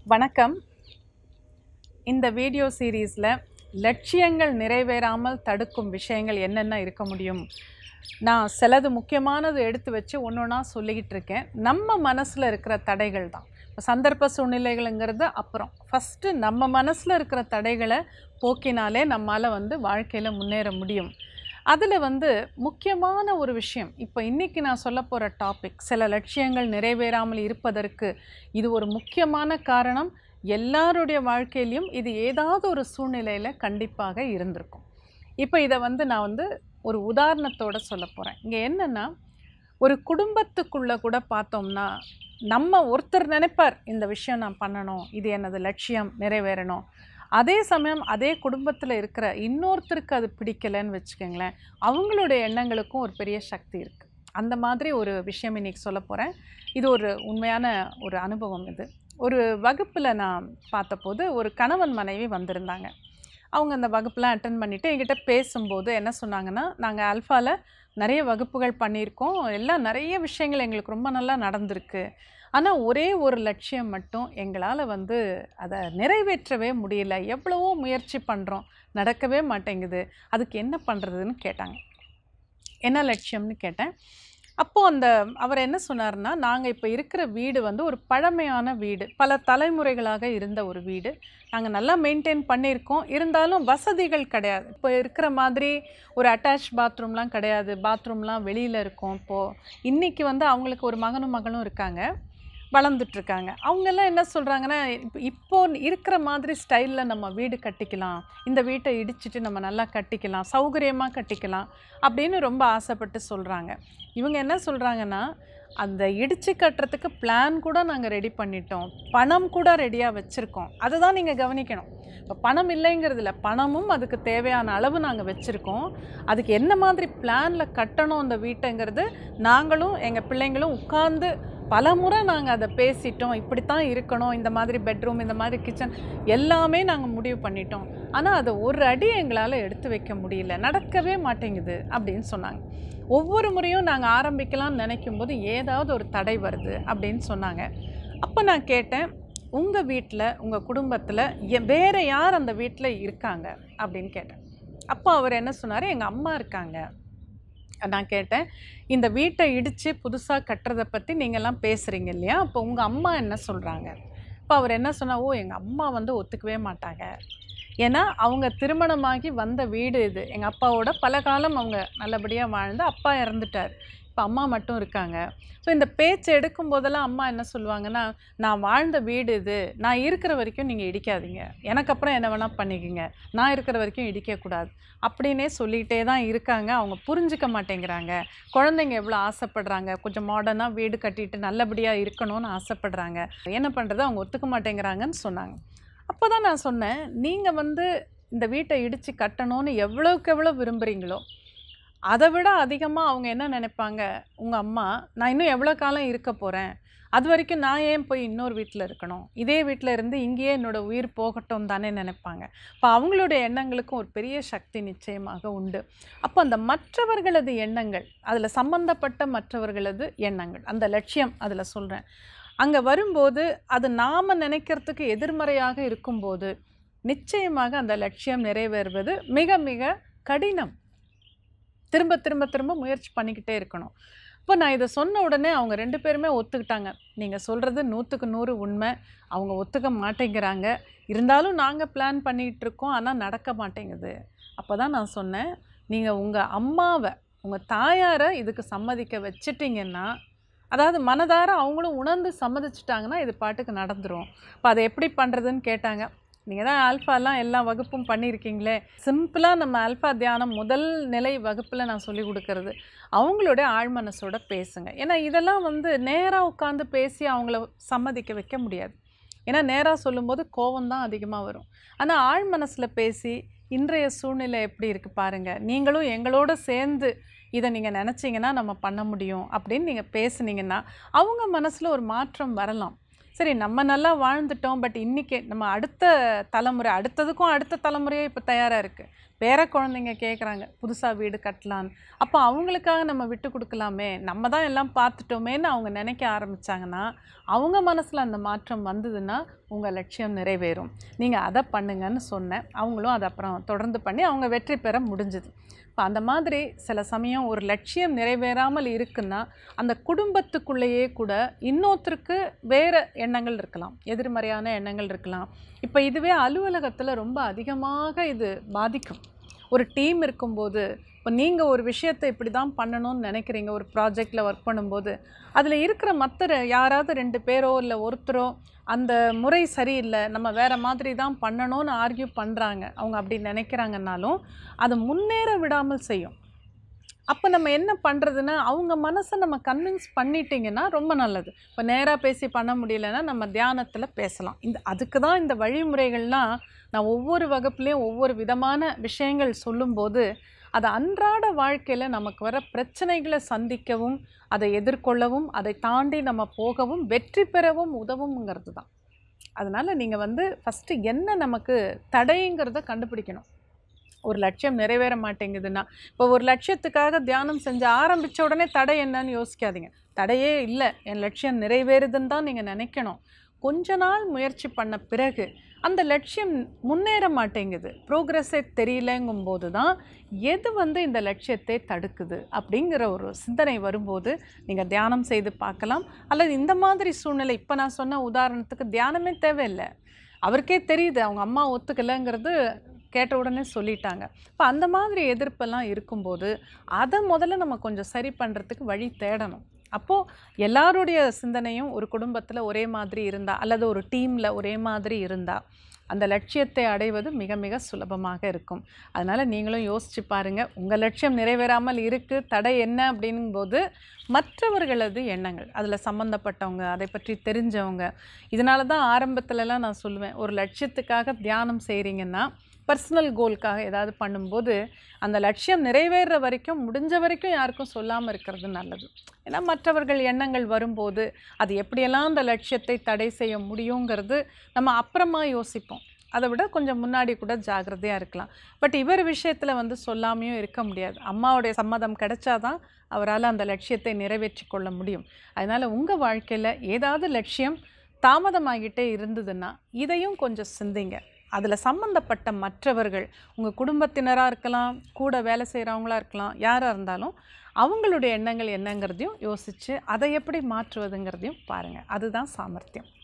வணக்கம் இந்த வீடியோ சீரீஸில் லட்சியங்கள் நிறைவேறாமல் தடுக்கும் விஷயங்கள் என்னென்ன இருக்க முடியும் நான் சிலது முக்கியமானது எடுத்து வச்சு ஒன்று ஒன்றா சொல்லிக்கிட்டு இருக்கேன் நம்ம மனசில் இருக்கிற தடைகள் தான் இப்ப சந்தர்ப்ப சூழ்நிலைகளுங்கிறது அப்புறம் ஃபஸ்ட்டு நம்ம மனசில் இருக்கிற தடைகளை போக்கினாலே நம்மால் வந்து வாழ்க்கையில் முன்னேற முடியும் அதில் வந்து முக்கியமான ஒரு விஷயம் இப்போ இன்றைக்கி நான் சொல்ல போகிற டாபிக் சில லட்சியங்கள் நிறைவேறாமல் இருப்பதற்கு இது ஒரு முக்கியமான காரணம் எல்லாருடைய வாழ்க்கையிலையும் இது ஏதாவது ஒரு சூழ்நிலையில் கண்டிப்பாக இருந்திருக்கும் இப்போ இதை வந்து நான் வந்து ஒரு உதாரணத்தோட சொல்ல போகிறேன் இங்கே என்னென்னா ஒரு குடும்பத்துக்குள்ளே கூட பார்த்தோம்னா நம்ம ஒருத்தர் நினைப்பார் இந்த விஷயம் நான் பண்ணணும் இது எனது லட்சியம் நிறைவேறணும் அதே சமயம் அதே குடும்பத்தில் இருக்கிற இன்னொருத்தருக்கு அது பிடிக்கலைன்னு வச்சுக்கோங்களேன் அவங்களுடைய எண்ணங்களுக்கும் ஒரு பெரிய சக்தி இருக்குது அந்த மாதிரி ஒரு விஷயம் இன்னைக்கு சொல்ல போகிறேன் இது ஒரு உண்மையான ஒரு அனுபவம் இது ஒரு வகுப்பில் நான் பார்த்தபோது ஒரு கணவன் மனைவி வந்திருந்தாங்க அவங்க அந்த வகுப்புலாம் அட்டன் பண்ணிவிட்டு என்கிட்ட பேசும்போது என்ன சொன்னாங்கன்னா நாங்கள் அல்ஃபாவில் நிறைய வகுப்புகள் பண்ணியிருக்கோம் எல்லாம் நிறைய விஷயங்கள் எங்களுக்கு ரொம்ப நல்லா நடந்திருக்கு ஆனால் ஒரே ஒரு லட்சியம் மட்டும் எங்களால் வந்து அதை நிறைவேற்றவே முடியல எவ்வளவோ முயற்சி பண்ணுறோம் நடக்கவே மாட்டேங்குது அதுக்கு என்ன பண்ணுறதுன்னு கேட்டாங்க என்ன லட்சியம்னு கேட்டேன் அப்போது அந்த அவர் என்ன சொன்னார்னா நாங்கள் இப்போ இருக்கிற வீடு வந்து ஒரு பழமையான வீடு பல தலைமுறைகளாக இருந்த ஒரு வீடு நாங்கள் நல்லா மெயின்டைன் பண்ணியிருக்கோம் இருந்தாலும் வசதிகள் கிடையாது இப்போ இருக்கிற மாதிரி ஒரு அட்டாச் பாத்ரூம்லாம் கிடையாது பாத்ரூம்லாம் வெளியில் இருக்கும் இப்போது இன்றைக்கி வந்து அவங்களுக்கு ஒரு மகனும் மகளும் இருக்காங்க வளர்ந்துட்டுருக்காங்க அவங்கெல்லாம் என்ன சொல்கிறாங்கன்னா இப்போ இப்போ இருக்கிற மாதிரி ஸ்டைலில் நம்ம வீடு கட்டிக்கலாம் இந்த வீட்டை இடிச்சிட்டு நம்ம நல்லா கட்டிக்கலாம் சௌகரியமாக கட்டிக்கலாம் அப்படின்னு ரொம்ப ஆசைப்பட்டு சொல்கிறாங்க இவங்க என்ன சொல்கிறாங்கன்னா அந்த இடித்து கட்டுறதுக்கு பிளான் கூட நாங்கள் ரெடி பண்ணிட்டோம் பணம் கூட ரெடியாக வச்சுருக்கோம் அதை தான் நீங்கள் கவனிக்கணும் இப்போ பணம் இல்லைங்கிறதுல பணமும் அதுக்கு தேவையான அளவு நாங்கள் வச்சுருக்கோம் அதுக்கு என்ன மாதிரி பிளானில் கட்டணும் அந்த வீட்டைங்கிறது நாங்களும் எங்கள் பிள்ளைங்களும் உட்கார்ந்து பல முறை நாங்கள் அதை பேசிட்டோம் இப்படித்தான் இருக்கணும் இந்த மாதிரி பெட்ரூம் இந்த மாதிரி கிச்சன் எல்லாமே நாங்கள் முடிவு பண்ணிட்டோம் ஆனால் அதை ஒரு அடி எங்களால் எடுத்து வைக்க முடியல நடக்கவே மாட்டேங்குது அப்படின்னு சொன்னாங்க ஒவ்வொரு முறையும் நாங்கள் ஆரம்பிக்கலாம்னு நினைக்கும் போது ஏதாவது ஒரு தடை வருது அப்படின்னு சொன்னாங்க அப்போ நான் கேட்டேன் உங்கள் வீட்டில் உங்கள் குடும்பத்தில் வேறு யார் அந்த வீட்டில் இருக்காங்க அப்படின்னு கேட்டேன் அப்போ அவர் என்ன சொன்னார் எங்கள் அம்மா இருக்காங்க நான் கேட்டேன் இந்த வீட்டை இடித்து புதுசாக கட்டுறதை பற்றி நீங்கள்லாம் பேசுகிறீங்க இல்லையா அப்போ உங்கள் அம்மா என்ன சொல்கிறாங்க இப்போ அவர் என்ன சொன்னா ஓ எங்கள் அம்மா வந்து ஒத்துக்கவே மாட்டாங்க ஏன்னா அவங்க திருமணமாகி வந்த வீடு இது எங்கள் அப்பாவோட பல காலம் அவங்க நல்லபடியாக வாழ்ந்து அப்பா இறந்துட்டார் இப்போ அம்மா மட்டும் இருக்காங்க ஸோ இந்த பேச்சு எடுக்கும் போதெல்லாம் அம்மா என்ன சொல்லுவாங்கன்னா நான் வாழ்ந்த வீடு இது நான் இருக்கிற வரைக்கும் நீங்கள் இடிக்காதீங்க எனக்கு அப்புறம் என்ன வேணால் பண்ணிக்கோங்க நான் இருக்கிற வரைக்கும் இடிக்கக்கூடாது அப்படின்னே சொல்லிகிட்டே தான் இருக்காங்க அவங்க புரிஞ்சுக்க மாட்டேங்கிறாங்க குழந்தைங்க எவ்வளோ ஆசைப்படுறாங்க கொஞ்சம் மாடர்னாக வீடு கட்டிட்டு நல்லபடியாக இருக்கணும்னு ஆசைப்படுறாங்க என்ன பண்ணுறது அவங்க ஒத்துக்க மாட்டேங்கிறாங்கன்னு சொன்னாங்க அப்போ தான் நான் சொன்னேன் நீங்கள் வந்து இந்த வீட்டை இடித்து கட்டணும்னு எவ்வளோக்கு எவ்வளோ விரும்புகிறீங்களோ அதை விட அதிகமாக அவங்க என்ன நினைப்பாங்க உங்கள் அம்மா நான் இன்னும் எவ்வளோ காலம் இருக்க போகிறேன் அது வரைக்கும் நான் ஏன் போய் இன்னொரு வீட்டில் இருக்கணும் இதே வீட்டில் இருந்து இங்கேயே என்னோடய உயிர் போகட்டும் தானே நினைப்பாங்க இப்போ அவங்களுடைய எண்ணங்களுக்கும் ஒரு பெரிய சக்தி நிச்சயமாக உண்டு அப்போ அந்த மற்றவர்களது எண்ணங்கள் அதில் சம்பந்தப்பட்ட மற்றவர்களது எண்ணங்கள் அந்த லட்சியம் அதில் சொல்கிறேன் அங்கே வரும்போது அது நாம் நினைக்கிறதுக்கு எதிர்மறையாக இருக்கும்போது நிச்சயமாக அந்த லட்சியம் நிறைவேறுவது மிக மிக கடினம் திரும்ப திரும்ப திரும்ப முயற்சி பண்ணிக்கிட்டே இருக்கணும் இப்போ நான் இதை சொன்ன உடனே அவங்க ரெண்டு பேருமே ஒத்துக்கிட்டாங்க நீங்கள் சொல்கிறது நூற்றுக்கு நூறு உண்மை அவங்க ஒத்துக்க மாட்டேங்கிறாங்க இருந்தாலும் நாங்கள் பிளான் பண்ணிகிட்டு இருக்கோம் ஆனால் நடக்க மாட்டேங்குது அப்போ தான் நான் சொன்னேன் நீங்கள் உங்கள் அம்மாவை உங்கள் தாயாரை இதுக்கு சம்மதிக்க வச்சிட்டிங்கன்னா அதாவது மனதார அவங்களும் உணர்ந்து சம்மதிச்சிட்டாங்கன்னா இது பாட்டுக்கு நடந்துடும் இப்போ அதை எப்படி பண்ணுறதுன்னு கேட்டாங்க நீங்கள் தான் ஆல்ஃபாலாம் எல்லா வகுப்பும் பண்ணியிருக்கீங்களே சிம்பிளாக நம்ம ஆல்ஃபா தியானம் முதல் நிலை வகுப்பில் நான் சொல்லி கொடுக்கறது அவங்களுடைய ஆழ்மனசோட பேசுங்க ஏன்னா இதெல்லாம் வந்து நேராக உட்காந்து பேசி அவங்கள சம்மதிக்க வைக்க முடியாது ஏன்னா நேராக சொல்லும்போது கோபம் தான் அதிகமாக வரும் ஆனால் ஆழ் மனசில் பேசி இன்றைய சூழ்நிலை எப்படி இருக்குது பாருங்கள் நீங்களும் எங்களோட சேர்ந்து இதை நீங்கள் நினச்சிங்கன்னா நம்ம பண்ண முடியும் அப்படின்னு நீங்கள் பேசுனீங்கன்னா அவங்க மனசில் ஒரு மாற்றம் வரலாம் சரி நம்ம நல்லா வாழ்ந்துட்டோம் பட் இன்றைக்கி நம்ம அடுத்த தலைமுறை அடுத்ததுக்கும் அடுத்த தலைமுறையே இப்போ தயாராக இருக்குது பேர குழந்தைங்க கேட்குறாங்க புதுசாக வீடு கட்டலான்னு அப்போ அவங்களுக்காக நம்ம விட்டு கொடுக்கலாமே நம்ம தான் எல்லாம் பார்த்துட்டோமேன்னு அவங்க நினைக்க ஆரம்பிச்சாங்கன்னா அவங்க மனசில் அந்த மாற்றம் வந்ததுன்னா உங்கள் லட்சியம் நிறைவேறும் நீங்கள் அதை பண்ணுங்கன்னு சொன்னேன் அவங்களும் அதை அப்புறம் தொடர்ந்து பண்ணி அவங்க வெற்றி பெற முடிஞ்சுது இப்போ அந்த மாதிரி சில சமயம் ஒரு லட்சியம் நிறைவேறாமல் இருக்குன்னா அந்த குடும்பத்துக்குள்ளேயே கூட இன்னொருத்தருக்கு வேறு எண்ணங்கள் இருக்கலாம் எதிர்மறையான எண்ணங்கள் இருக்கலாம் இப்போ இதுவே அலுவலகத்தில் ரொம்ப அதிகமாக இது பாதிக்கும் ஒரு டீம் இருக்கும்போது இப்போ நீங்கள் ஒரு விஷயத்தை இப்படி தான் பண்ணணும்னு நினைக்கிறீங்க ஒரு ப்ராஜெக்டில் ஒர்க் பண்ணும்போது அதில் இருக்கிற மற்ற யாராவது ரெண்டு பேரோ இல்லை ஒருத்தரோ அந்த முறை சரியில்லை நம்ம வேறு மாதிரி தான் பண்ணணும்னு ஆர்கியூ பண்ணுறாங்க அவங்க அப்படி நினைக்கிறாங்கன்னாலும் அதை முன்னேற விடாமல் செய்யும் அப்போ நம்ம என்ன பண்ணுறதுன்னா அவங்க மனசை நம்ம கன்வின்ஸ் பண்ணிட்டீங்கன்னா ரொம்ப நல்லது இப்போ நேராக பேசி பண்ண முடியலன்னா நம்ம தியானத்தில் பேசலாம் இந்த அதுக்கு தான் இந்த வழிமுறைகள்லாம் நான் ஒவ்வொரு வகுப்புலேயும் ஒவ்வொரு விதமான விஷயங்கள் சொல்லும்போது அது அன்றாட வாழ்க்கையில் நமக்கு வர பிரச்சனைகளை சந்திக்கவும் அதை எதிர்கொள்ளவும் அதை தாண்டி நம்ம போகவும் வெற்றி பெறவும் உதவுங்கிறது தான் அதனால் நீங்கள் வந்து ஃபஸ்ட்டு என்ன நமக்கு தடைங்கிறத கண்டுபிடிக்கணும் ஒரு லட்சியம் நிறைவேற மாட்டேங்குதுன்னா இப்போ ஒரு லட்சியத்துக்காக தியானம் செஞ்சு ஆரம்பித்த உடனே தடை என்னன்னு யோசிக்காதீங்க தடையே இல்லை என் லட்சியம் நிறைவேறுதுன்னு தான் நீங்கள் நினைக்கணும் கொஞ்ச நாள் முயற்சி பண்ண பிறகு அந்த லட்சியம் முன்னேற மாட்டேங்குது ப்ரோக்ரஸே தெரியலங்கும்போது தான் எது வந்து இந்த லட்சியத்தை தடுக்குது அப்படிங்கிற ஒரு சிந்தனை வரும்போது நீங்கள் தியானம் செய்து பார்க்கலாம் அல்லது இந்த மாதிரி சூழ்நிலை இப்போ நான் சொன்ன உதாரணத்துக்கு தியானமே தேவையில்லை அவருக்கே தெரியுது அவங்க அம்மா ஒத்துக்கலைங்கிறது கேட்ட உடனே சொல்லிட்டாங்க இப்போ அந்த மாதிரி எதிர்ப்பெல்லாம் இருக்கும்போது அதை முதல்ல நம்ம கொஞ்சம் சரி பண்ணுறதுக்கு வழி தேடணும் அப்போது எல்லாருடைய சிந்தனையும் ஒரு குடும்பத்தில் ஒரே மாதிரி இருந்தால் அல்லது ஒரு டீமில் ஒரே மாதிரி இருந்தால் அந்த லட்சியத்தை அடைவது மிக மிக சுலபமாக இருக்கும் அதனால் நீங்களும் யோசிச்சு பாருங்கள் உங்கள் லட்சியம் நிறைவேறாமல் இருக்குது தடை என்ன அப்படிங்கும்போது மற்றவர்களது எண்ணங்கள் அதில் சம்மந்தப்பட்டவங்க அதை பற்றி தெரிஞ்சவங்க இதனால தான் ஆரம்பத்துலலாம் நான் சொல்லுவேன் ஒரு லட்சியத்துக்காக தியானம் செய்கிறீங்கன்னா பர்சனல் கோலுக்காக ஏதாவது பண்ணும்போது அந்த லட்சியம் நிறைவேற வரைக்கும் முடிஞ்ச வரைக்கும் யாருக்கும் சொல்லாமல் இருக்கிறது நல்லது ஏன்னா மற்றவர்கள் எண்ணங்கள் வரும்போது அது எப்படியெல்லாம் அந்த லட்சியத்தை தடை செய்ய முடியுங்கிறது நம்ம அப்புறமா யோசிப்போம் அதை விட கொஞ்சம் முன்னாடி கூட ஜாக்கிரதையாக இருக்கலாம் பட் இவர் விஷயத்தில் வந்து சொல்லாமையும் இருக்க முடியாது அம்மாவுடைய சம்மதம் கிடைச்சாதான் அவரால் அந்த லட்சியத்தை நிறைவேற்றி கொள்ள முடியும் அதனால் உங்கள் வாழ்க்கையில் ஏதாவது லட்சியம் தாமதமாகிட்டே இருந்ததுன்னா இதையும் கொஞ்சம் சிந்திங்க அதில் சம்மந்தப்பட்ட மற்றவர்கள் உங்கள் குடும்பத்தினராக இருக்கலாம் கூட வேலை செய்கிறவங்களா இருக்கலாம் யாராக இருந்தாலும் அவங்களுடைய எண்ணங்கள் என்னங்கிறதையும் யோசித்து அதை எப்படி மாற்றுவதுங்கிறதையும் பாருங்கள் அதுதான் சாமர்த்தியம்